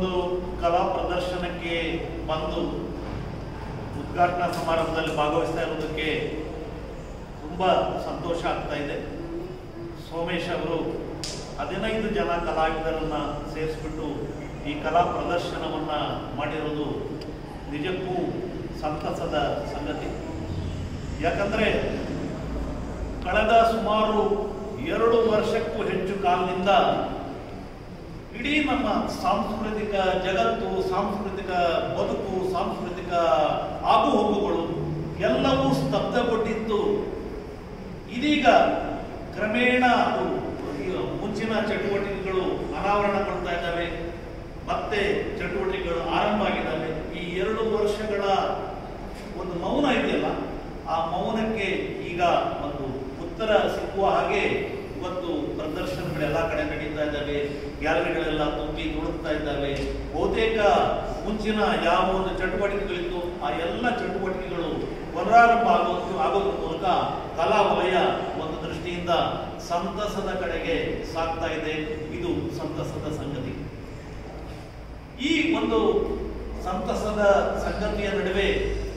ಒಂದು ಕಲಾ ಪ್ರದರ್ಶನಕ್ಕೆ ಬಂದು ಉದ್ಘಾಟನಾ ಸಮಾರಂಭದಲ್ಲಿ ಭಾಗವಹಿಸ್ತಾ ಇರೋದಕ್ಕೆ ತುಂಬ ಸಂತೋಷ ಆಗ್ತಾ ಇದೆ ಸೋಮೇಶ್ ಅವರು ಹದಿನೈದು ಜನ ಕಲಾವಿದರನ್ನ ಸೇರಿಸ್ಬಿಟ್ಟು ಈ ಕಲಾ ಪ್ರದರ್ಶನವನ್ನ ಮಾಡಿರೋದು ನಿಜಕ್ಕೂ ಸಂತಸದ ಸಂಗತಿ ಯಾಕಂದ್ರೆ ಕಳೆದ ಸುಮಾರು ಎರಡು ವರ್ಷಕ್ಕೂ ಹೆಚ್ಚು ಕಾಲದಿಂದ ಇಡೀ ನಮ್ಮ ಸಾಂಸ್ಕೃತಿಕ ಜಗತ್ತು ಸಾಂಸ್ಕೃತಿಕ ಬದುಕು ಸಾಂಸ್ಕೃತಿಕ ಆಗುಹೋಗುಗಳು ಎಲ್ಲವೂ ಸ್ತಬ್ಧಗೊಂಡಿತ್ತು ಇದೀಗ ಕ್ರಮೇಣ ಅದು ಈ ಮುಂಚಿನ ಚಟುವಟಿಕೆಗಳು ಅನಾವರಣಗೊಳ್ತಾ ಇದ್ದಾವೆ ಮತ್ತೆ ಚಟುವಟಿಕೆಗಳು ಆರಂಭ ಆಗಿದ್ದಾವೆ ಈ ಎರಡು ವರ್ಷಗಳ ಒಂದು ಮೌನ ಇದೆಯಲ್ಲ ಆ ಮೌನಕ್ಕೆ ಈಗ ಒಂದು ಉತ್ತರ ಸಿಕ್ಕುವ ಹಾಗೆ ಇವತ್ತು ಪ್ರದರ್ಶನಗಳು ಎಲ್ಲ ಕಡೆ ನಡೀತಾ ಇದ್ದಾವೆ ಗ್ಯಾಲರಿಗಳೆಲ್ಲ ತುಂಬಿ ತುಳುಕ್ತಾ ಇದ್ದಾವೆ ಬಹುತೇಕ ಮುಂಚಿನ ಯಾವ ಒಂದು ಚಟುವಟಿಕೆಗಳಿತ್ತು ಆ ಎಲ್ಲ ಚಟುವಟಿಕೆಗಳು ಪುನರಾರಂಭ ಆಗೋದು ಆಗೋದ್ರ ಮೂಲಕ ಕಲಾ ವಲಯ ಒಂದು ದೃಷ್ಟಿಯಿಂದ ಸಂತಸದ ಕಡೆಗೆ ಸಾಗ್ತಾ ಇದೆ ಇದು ಸಂತಸದ ಸಂಗತಿ ಈ ಒಂದು ಸಂತಸದ ಸಂಗತಿಯ ನಡುವೆ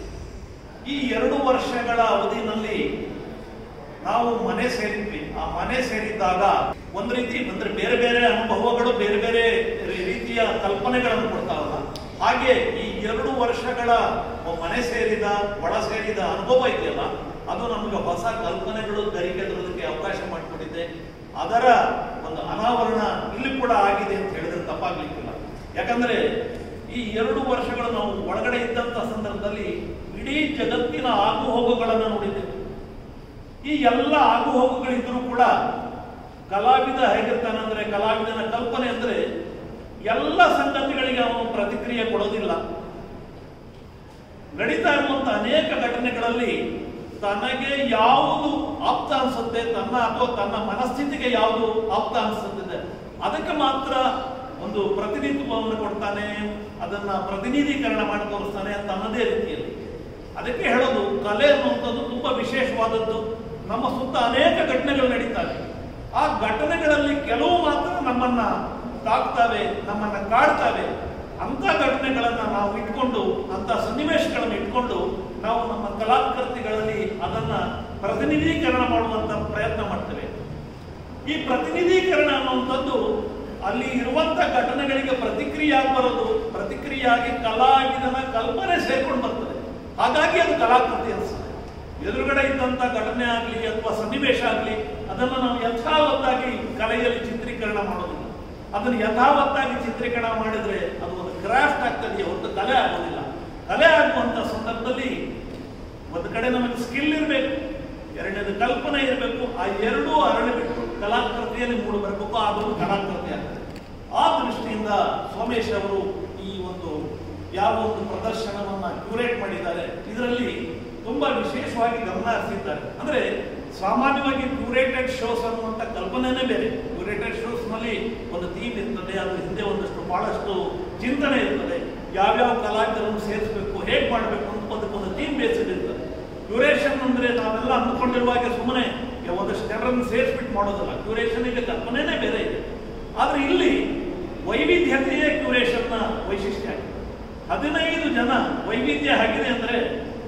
ಈ ಎರಡು ವರ್ಷಗಳ ಅವಧಿನಲ್ಲಿ ನಾವು ಮನೆ ಸೇರಿದ್ವಿ ಆ ಮನೆ ಸೇರಿದ್ದಾಗ ಒಂದು ರೀತಿ ಅಂದ್ರೆ ಬೇರೆ ಬೇರೆ ಅನುಭವಗಳು ಬೇರೆ ಬೇರೆ ರೀತಿಯ ಕಲ್ಪನೆಗಳನ್ನು ಕೊಡ್ತಾವಲ್ಲ ಹಾಗೆ ಈ ಎರಡು ವರ್ಷಗಳ ಮನೆ ಸೇರಿದ ಒಳ ಸೇರಿದ ಅನುಭವ ಇದೆಯಲ್ಲ ಅದು ನಮಗೆ ಹೊಸ ಕಲ್ಪನೆಗಳು ಗರಿಗೆದರೋದಕ್ಕೆ ಅವಕಾಶ ಮಾಡಿಕೊಟ್ಟಿದೆ ಅದರ ಒಂದು ಅನಾವರಣ ಇಲ್ಲಿ ಕೂಡ ಆಗಿದೆ ಅಂತ ಹೇಳಿದ್ರೆ ತಪ್ಪಾಗ್ಲಿಕ್ಕಿಲ್ಲ ಯಾಕಂದ್ರೆ ಈ ಎರಡು ವರ್ಷಗಳು ನಾವು ಒಳಗಡೆ ಇದ್ದಂತ ಸಂದರ್ಭದಲ್ಲಿ ಇಡೀ ಜಗತ್ತಿನ ಆಗುಹೋಗುಗಳನ್ನು ನೋಡಿದ್ದೇವೆ ಈ ಎಲ್ಲ ಆಗುಹೋಗುಗಳಿದ್ರೂ ಕೂಡ ಕಲಾವಿದ ಹೇಗಿರ್ತಾನೆ ಅಂದ್ರೆ ಕಲಾವಿದನ ಕಲ್ಪನೆ ಅಂದ್ರೆ ಎಲ್ಲ ಸಂಗತಿಗಳಿಗೆ ಅವನು ಪ್ರತಿಕ್ರಿಯೆ ಕೊಡೋದಿಲ್ಲ ನಡೀತಾ ಇರುವಂತಹ ಅನೇಕ ಘಟನೆಗಳಲ್ಲಿ ತನಗೆ ಯಾವುದು ಆಪ್ತ ಅನ್ಸುತ್ತೆ ತನ್ನ ಅಥವಾ ತನ್ನ ಮನಸ್ಥಿತಿಗೆ ಯಾವುದು ಆಪ್ತ ಅನ್ಸುತ್ತದೆ ಅದಕ್ಕೆ ಮಾತ್ರ ಒಂದು ಪ್ರತಿನಿಧಿತ್ವವನ್ನು ಕೊಡ್ತಾನೆ ಅದನ್ನ ಪ್ರತಿನಿಧೀಕರಣ ಮಾಡಿ ತೋರಿಸ್ತಾನೆ ತನ್ನದೇ ರೀತಿಯಲ್ಲಿ ಅದಕ್ಕೆ ಹೇಳೋದು ಕಲೆ ಅನ್ನುವಂಥದ್ದು ತುಂಬಾ ವಿಶೇಷವಾದದ್ದು ನಮ್ಮ ಸುತ್ತ ಅನೇಕ ಘಟನೆಗಳು ನಡೀತವೆ ಆ ಘಟನೆಗಳಲ್ಲಿ ಕೆಲವು ಮಾತ್ರ ನಮ್ಮನ್ನ ತಾಕ್ತವೆ ನಮ್ಮನ್ನ ಕಾಡ್ತವೆ ಅಂತ ಘಟನೆಗಳನ್ನ ನಾವು ಇಟ್ಕೊಂಡು ಅಂತ ಸನ್ನಿವೇಶಗಳನ್ನು ಇಟ್ಕೊಂಡು ನಾವು ನಮ್ಮ ಕಲಾಕೃತಿಗಳಲ್ಲಿ ಅದನ್ನ ಪ್ರತಿನಿಧೀಕರಣ ಮಾಡುವಂತ ಪ್ರಯತ್ನ ಮಾಡ್ತೇವೆ ಈ ಪ್ರತಿನಿಧೀಕರಣ ಅನ್ನುವಂಥದ್ದು ಅಲ್ಲಿ ಇರುವಂತ ಘಟನೆಗಳಿಗೆ ಪ್ರತಿಕ್ರಿಯೆ ಆಗಿ ಬರೋದು ಪ್ರತಿಕ್ರಿಯೆಯಾಗಿ ಕಲಾವಿದನ ಕಲ್ಪನೆ ಸೇರ್ಕೊಂಡು ಬರ್ತದೆ ಹಾಗಾಗಿ ಅದು ಕಲಾಕೃತಿ ಅನಿಸ್ತದೆ ಎದುರುಗಡೆ ಇದ್ದಂತ ಘಟನೆ ಆಗಲಿ ಅಥವಾ ಸನ್ನಿವೇಶ ಆಗಲಿ ಅದನ್ನು ನಾವು ಯಥಾವತ್ತಾಗಿ ಕಲೆಯಲ್ಲಿ ಚಿತ್ರೀಕರಣ ಮಾಡೋದಿಲ್ಲ ಅದನ್ನು ಯಥಾವತ್ತಾಗಿ ಚಿತ್ರೀಕರಣ ಮಾಡಿದ್ರೆ ಅದು ಒಂದು ಕ್ರಾಫ್ಟ್ ಆಗ್ತದೆ ಹೊರತು ಕಲೆ ಆಗೋದಿಲ್ಲ ಕಲೆ ಆಗುವಂತ ಸಂದರ್ಭದಲ್ಲಿ ಒಂದು ಕಡೆ ನಮಗೆ ಸ್ಕಿಲ್ ಇರಬೇಕು ಎರಡನೇದು ಕಲ್ಪನೆ ಇರಬೇಕು ಆ ಎರಡೂ ಅರಳಿಬಿಟ್ಟು ಕಲಾಕೃತಿಯಲ್ಲಿ ಮೂಡಿ ಬರಬೇಕು ಆದರೂ ಕಲಾಕೃತಿ ಆಗ್ತದೆ ಆ ದೃಷ್ಟಿಯಿಂದ ಸೋಮೇಶ್ ಅವರು ಈ ಒಂದು ಯಾವ ಒಂದು ಪ್ರದರ್ಶನವನ್ನ ಕ್ಯೂರೇಟ್ ಮಾಡಿದ್ದಾರೆ ಇದರಲ್ಲಿ ತುಂಬಾ ವಿಶೇಷವಾಗಿ ಗಮನ ಹರಿಸಿದ್ದಾರೆ ಅಂದ್ರೆ ಸಾಮಾನ್ಯವಾಗಿ ಕ್ಯೂರೇಟೆಡ್ ಶೋಸ್ ಅನ್ನುವಂಥ ಕಲ್ಪನೆನೇ ಬೇರೆ ಕ್ಯೂರೇಟೆಡ್ ಶೋಸ್ ನಲ್ಲಿ ಒಂದು ಥೀಮ್ ಇರ್ತದೆ ಅದ್ರ ಹಿಂದೆ ಒಂದಷ್ಟು ಬಹಳಷ್ಟು ಚಿಂತನೆ ಇರ್ತದೆ ಯಾವ್ಯಾವ ಕಲಾವಿದರನ್ನು ಸೇರಿಸಬೇಕು ಹೇಗೆ ಮಾಡಬೇಕು ಅಂತ ಅದಕ್ಕೊಂದು ಥೀಮ್ ಬೇಸ್ಡ್ ಇರ್ತದೆ ಕ್ಯೂರೇಷನ್ ಅಂದ್ರೆ ನಾವೆಲ್ಲ ಅಂದ್ಕೊಂಡಿರುವ ಹಾಗೆ ಸುಮ್ಮನೆ ಒಂದಷ್ಟು ಜನರನ್ನು ಸೇರಿಸ್ಬಿಟ್ಟು ಮಾಡೋದಲ್ಲ ಕ್ಯೂರೇಷನ್ಗೆ ಕಲ್ಪನೆನೇ ಬೇರೆ ಇದೆ ಆದ್ರೆ ಇಲ್ಲಿ ವೈವಿಧ್ಯತೆಯೇ ಕ್ಯೂರೇಷನ್ನ ವೈಶಿಷ್ಟ್ಯ ಆಗಿದೆ ಹದಿನೈದು ಜನ ವೈವಿಧ್ಯ ಆಗಿದೆ ಅಂದ್ರೆ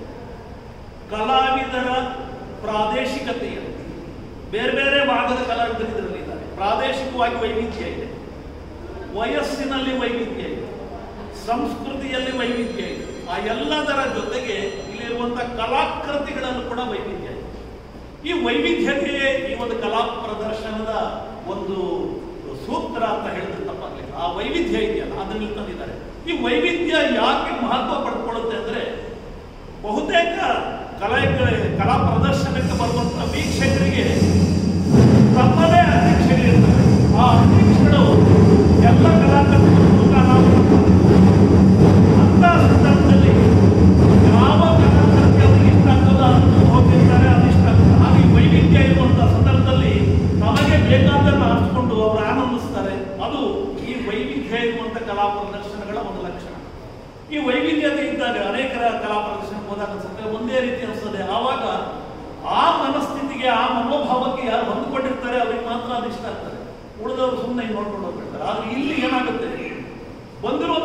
ಕಲಾವಿದರ ಪ್ರಾದೇಶಿಕತೆ ಬೇರೆ ಬೇರೆ ಭಾಗದ ಕಲಾವಿದರು ಇದರಲ್ಲಿ ಇದ್ದಾರೆ ಪ್ರಾದೇಶಿಕವಾಗಿ ವೈವಿಧ್ಯ ಇದೆ ವಯಸ್ಸಿನಲ್ಲಿ ವೈವಿಧ್ಯ ಇದೆ ಸಂಸ್ಕೃತಿಯಲ್ಲಿ ವೈವಿಧ್ಯ ಇದೆ ಆ ಎಲ್ಲದರ ಜೊತೆಗೆ ಇಲ್ಲಿರುವಂತಹ ಕಲಾಕೃತಿಗಳಲ್ಲೂ ಕೂಡ ವೈವಿಧ್ಯ ಇದೆ ಈ ವೈವಿಧ್ಯತೆಯೇ ಈ ಒಂದು ಕಲಾ ಪ್ರದರ್ಶನದ ಒಂದು ಸೂತ್ರ ಅಂತ ಹೇಳಿದ್ರೆ ತಪ್ಪಾಗ್ಲಿಲ್ಲ ಆ ವೈವಿಧ್ಯ ಇದೆಯಲ್ಲ ಅದನ್ನು ತಂದಿದ್ದಾರೆ ಈ ವೈವಿಧ್ಯ ಯಾಕೆ ಮಹತ್ವ ಪಡ್ಕೊಳ್ಳುತ್ತೆ ಅಂದ್ರೆ ಬಹುತೇಕ ಕಲೆ ಕಲಾ ಪ್ರದರ್ಶನಕ್ಕೆ ಬರುವಂತ ವೀಕ್ಷಕರಿಗೆ ತಮ್ಮದೇ ಅಧ್ಯಕ್ಷರಿರ್ತಾರೆ ಆ ಅಧ್ಯಕ್ಷಗಳು ಎಲ್ಲ ಕಲಾಕೃತಿಗಳು ನಾವು ಅಂತ ಸಂದರ್ಭದಲ್ಲಿ ಯಾವ ಕಲಾಕೃತಿ ಅವ್ರಿಗೆ ಇಷ್ಟ ಆಗ್ತದೋ ಅದನ್ನು ಹೋಗಿರ್ತಾರೆ ಅದು ಇಷ್ಟ ಆಗ್ತದೆ ಆಗ ಈ ವೈವಿಧ್ಯ ಇರುವಂತಹ ಸಂದರ್ಭದಲ್ಲಿ ನಮಗೆ ಬೇಕಾದನ್ನು ಆರಿಸ್ಕೊಂಡು ಅವರು ಆನಂದಿಸ್ತಾರೆ ಅದು ಈ ವೈವಿಧ್ಯ ಇರುವಂತ ಕಲಾ ಪ್ರದರ್ಶನಗಳ ಒಂದು ಲಕ್ಷಣ ಈ ವೈವಿಧ್ಯತೆ ಇದ್ದಾಗ ಅನೇಕರ ಕಲಾ ಪ್ರದರ್ಶನ ಹೋದಾಗ ಅನ್ಸುತ್ತೆ ಒಂದೇ ರೀತಿ ಅನಿಸ್ತದೆ ಆವಾಗ ಆ ಮನಸ್ಥಿತಿಗೆ ಆ ಮನೋಭಾವಕ್ಕೆ ಯಾರು ಹೊಂದ್ಕೊಂಡಿರ್ತಾರೆ ಅವ್ರಿಗೆ ಮಾತ್ರ ಅದು ಇಷ್ಟ ಆಗ್ತದೆ ಉಳಿದವರು ಸುಮ್ಮನೆ ನೋಡ್ಕೊಂಡು ಹೋಗ್ಬಿಡ್ತಾರೆ ಆದ್ರೆ ಇಲ್ಲಿ ಏನಾಗುತ್ತೆ ಬಂದಿರುವ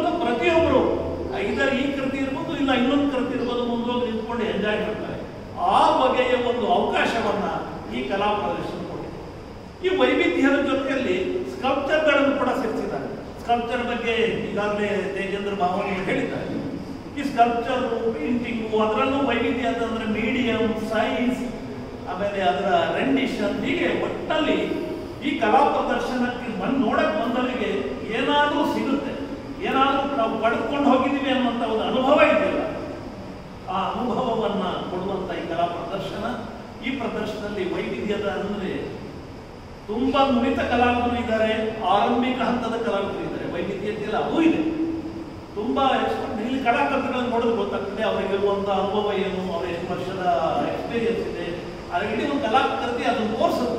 ಇಲ್ಲ ಇನ್ನೊಂದು ಕೃತಿ ಇರ್ಬೋದು ಮುಂದೋಗಿ ನಿಂತ್ಕೊಂಡು ಎಂಜಾಯ್ ಮಾಡ್ತಾರೆ ಆ ಬಗೆಯ ಒಂದು ಅವಕಾಶವನ್ನ ಈ ಕಲಾ ಪ್ರದರ್ಶನ ಕೊಟ್ಟಿದೆ ಈ ವೈವಿಧ್ಯದ ಜೊತೆಯಲ್ಲಿ ಸ್ಕಲ್ಪ್ಚರ್ಗಳನ್ನು ಕೂಡ ಸೇರಿಸಿದ್ದಾರೆ ಸ್ಕಲ್ಪ್ಚರ್ ಬಗ್ಗೆ ಈಗಾಗಲೇ ತೇಜೇಂದ್ರ ಭಾವನೆ ಹೇಳಿದ್ದಾರೆ ಈ ಸ್ಕಲ್ಪ್ಚರ್ ಪೇಂಟಿಂಗು ಅದರಲ್ಲೂ ವೈವಿಧ್ಯ ಅಂತಂದ್ರೆ ಮೀಡಿಯಂ ಸೈಜ್ ಆಮೇಲೆ ಅದರ ರೆಂಡಿಷನ್ ಹೀಗೆ ಒಟ್ಟಲ್ಲಿ ಈ ಕಲಾ ಪ್ರದರ್ಶನಕ್ಕೆ ಬಂದು ನೋಡಕ್ ಬಂದವರಿಗೆ ಏನಾದರೂ ಸಿಗುತ್ತೆ ಏನಾದರೂ ನಾವು ಪಡೆದುಕೊಂಡು ಹೋಗಿದ್ದೀವಿ ಅನ್ನುವಂಥ ಒಂದು ಅನುಭವ ಇದೆಯಲ್ಲ ಆ ಅನುಭವವನ್ನ ಕೊಡುವಂತ ಈ ಕಲಾ ಪ್ರದರ್ಶನ ಈ ಪ್ರದರ್ಶನದಲ್ಲಿ ವೈವಿಧ್ಯದ ಅಂದ್ರೆ ತುಂಬಾ ನುರಿತ ಕಲಾವಿದರು ಇದ್ದಾರೆ ಆರಂಭಿಕ ಹಂತದ ಕಲಾವಿದರು ಇದ್ದಾರೆ ವೈವಿಧ್ಯತೆಯಲ್ಲಿ ಅವೂ ಇದೆ ತುಂಬಾ expert- ಇಲ್ಲಿ ಕಲಾಕೃತಿಗಳನ್ನು ನೋಡಿದ್ರೆ ಗೊತ್ತಾಗ್ತದೆ ಅವರಿಗಿರುವಂತ ಅನುಭವ ಏನು ಅವರ ಎಷ್ಟು ವರ್ಷದ ಎಕ್ಸ್ಪೀರಿಯನ್ಸ್ ಇದೆ ಅದರ ಇಡೀ ಒಂದು ಕಲಾಕೃತಿ ಅದನ್ನು ತೋರಿಸುತ್ತೆ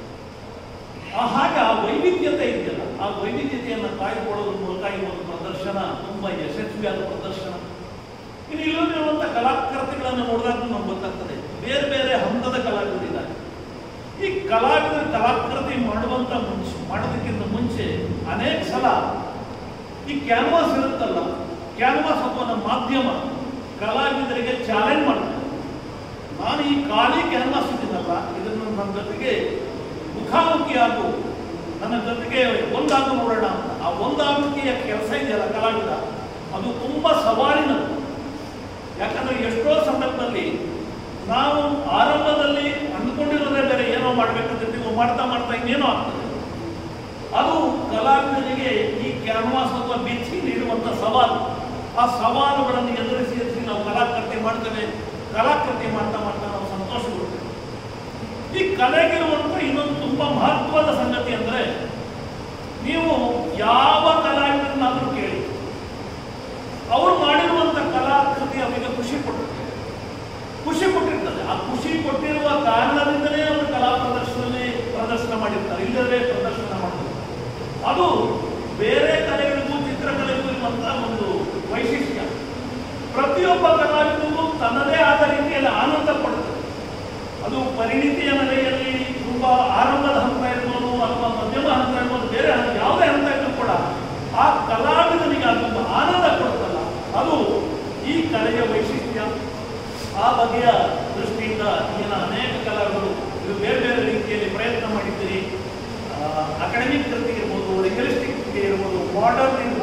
ಆ ಹಾಗೆ ಆ ವೈವಿಧ್ಯತೆ ಇದೆಯಲ್ಲ ಆ ವೈವಿಧ್ಯತೆಯನ್ನು ಕಾಯ್ದುಕೊಳ್ಳೋದ್ರ ಮೂಲಕ ಈ ಒಂದು ಪ್ರದರ್ಶನ ತುಂಬಾ ಯಶಸ್ವಿಯಾದ ಪ್ರದರ್ಶನ ಇನ್ನು ಇಲ್ಲಿರುವಂತ ಕಲಾಕೃತಿಗಳನ್ನು ನೋಡಿದಾಗ ನಮ್ಗೆ ಗೊತ್ತಾಗ್ತದೆ ಬೇರೆ ಬೇರೆ ಹಂತದ ಕಲಾವಿದರಿದ್ದಾರೆ ಈ ಕಲಾವಿದರು ಕಲಾಕೃತಿ ಮಾಡುವಂತ ಮುಂಚೆ ಮಾಡೋದಕ್ಕಿಂತ ಮುಂಚೆ ಅನೇಕ ಸಲ ಈ ಕ್ಯಾನ್ವಾಸ್ ಇರುತ್ತಲ್ಲ ಕ್ಯಾನ್ವಾಸ್ ಅಥವಾ ನಮ್ಮ ಮಾಧ್ಯಮ ಕಲಾವಿದರಿಗೆ ಚಾಲೆಂಜ್ ಮಾಡ್ತಾರೆ ನಾನು ಈ ಖಾಲಿ ಕ್ಯಾನ್ವಾಸ್ ಇದನ್ನಲ್ಲ ಇದನ್ನು ನನ್ನ ಜೊತೆಗೆ ಮುಖಾಮುಖಿಯಾಗು ನನ್ನ ಜೊತೆಗೆ ಒಂದಾಗು ನೋಡೋಣ ಅಂತ ಆ ಒಂದಾಗುವಿಕೆಯ ಕೆಲಸ ಇದೆಯಲ್ಲ ಕಲಾವಿದ ಅದು ತುಂಬಾ ಸವಾಲಿನದು ಯಾಕಂದ್ರೆ ಎಷ್ಟೋ ಸಂದರ್ಭದಲ್ಲಿ ನಾವು ಆರಂಭದಲ್ಲಿ ಅಂದ್ಕೊಂಡಿರೋದೇ ಬೇರೆ ಏನೋ ಮಾಡ್ಬೇಕಂತಿರ್ತೀವಿ ಮಾಡ್ತಾ ಮಾಡ್ತಾ ಇನ್ನೇನೋ ಆಗ್ತದೆ ಅದು ಕಲಾವಿದರಿಗೆ ಈ ಕ್ಯಾನ್ವಾಸ್ ಅಥವಾ ಬಿಚ್ಚಿ ನೀಡುವಂತ ಸವಾಲು ಆ ಸವಾಲುಗಳನ್ನು ಎದುರಿಸಿ ಎದುರಿಸಿ ನಾವು ಕಲಾಕೃತಿ ಮಾಡ್ತೇವೆ ಕಲಾಕೃತಿ ಮಾಡ್ತಾ ಮಾಡ್ತಾ ನಾವು ಸಂತೋಷ ಕೊಡ್ತೇವೆ ಈ ಕಲೆಗಿರುವಂತ ಇನ್ನೊಂದು ತುಂಬಾ ಮಹತ್ವದ ಸಂಗತಿ ಅಂದ್ರೆ ನೀವು ಯಾವ ಕಲಾವಿದರನ್ನಾದ್ರೂ ಕೇಳಿ ಅವರು ಮಾಡಿರುವಂತ ಕಲಾಕೃತಿ ಅವರಿಗೆ ಖುಷಿ ಕೊಟ್ಟಿರ್ತದೆ ಖುಷಿ ಕೊಟ್ಟಿರ್ತದೆ ಆ ಖುಷಿ ಕೊಟ್ಟಿರುವ ಕಾರಣದಿಂದಲೇ ಅವರು ಕಲಾ ಪ್ರದರ್ಶನದಲ್ಲಿ ಪ್ರದರ್ಶನ ಮಾಡಿರ್ತಾರೆ ಇಲ್ಲದೇ ಪ್ರದರ್ಶನ ಮಾಡ್ತಾರೆ ಅದು ಬೇರೆ ಕಲೆಗಳಿಗೂ ಚಿತ್ರಕಲೆಗೂ ಇರುವಂತಹ ಒಂದು ವೈಶಿಷ್ಟ್ಯ ಪ್ರತಿಯೊಬ್ಬ ಕಲಾವಿದರಿಗೂ ತನ್ನದೇ ಆದ ರೀತಿಯಲ್ಲಿ ಆನಂದ ಪಡುತ್ತದೆ ಅದು ಪರಿಣಿತಿಯ ನೆಲೆಯಲ್ಲಿ ತುಂಬಾ ಆರಂಭದ ಹಂತ ಇರ್ಬೋದು ಅಥವಾ ಮಧ್ಯಮ ಹಂತ ಇರ್ಬೋದು ಬೇರೆ ಹಂತ ಯಾವುದೇ ಹಂತ ಇದ್ರೂ ಕೂಡ ಆ ಕಲಾವಿದನಿಗೆ ಅದು ಒಂದು ಆನಂದ ಕೊಡುತ್ತಲ್ಲ ಅದು ಈ ಕಲೆಯ ವೈಶಿಷ್ಟ್ಯ ಆ ಬಗೆಯ ದೃಷ್ಟಿಯಿಂದ ಈಗಿನ ಅನೇಕ ಕಲಾವಿದರು ಇದು ಬೇರೆ ಬೇರೆ ರೀತಿಯಲ್ಲಿ ಪ್ರಯತ್ನ ಮಾಡಿದ್ದೀರಿ ಅಕಾಡೆಮಿಕ್ ಕೃತಿ ಇರ್ಬೋದು ರಿಯಲಿಸ್ಟಿಕ್ ಕೃತಿ ಇರ್ಬೋದು ಮಾಡರ್ನ್ ಇರ್ಬೋದು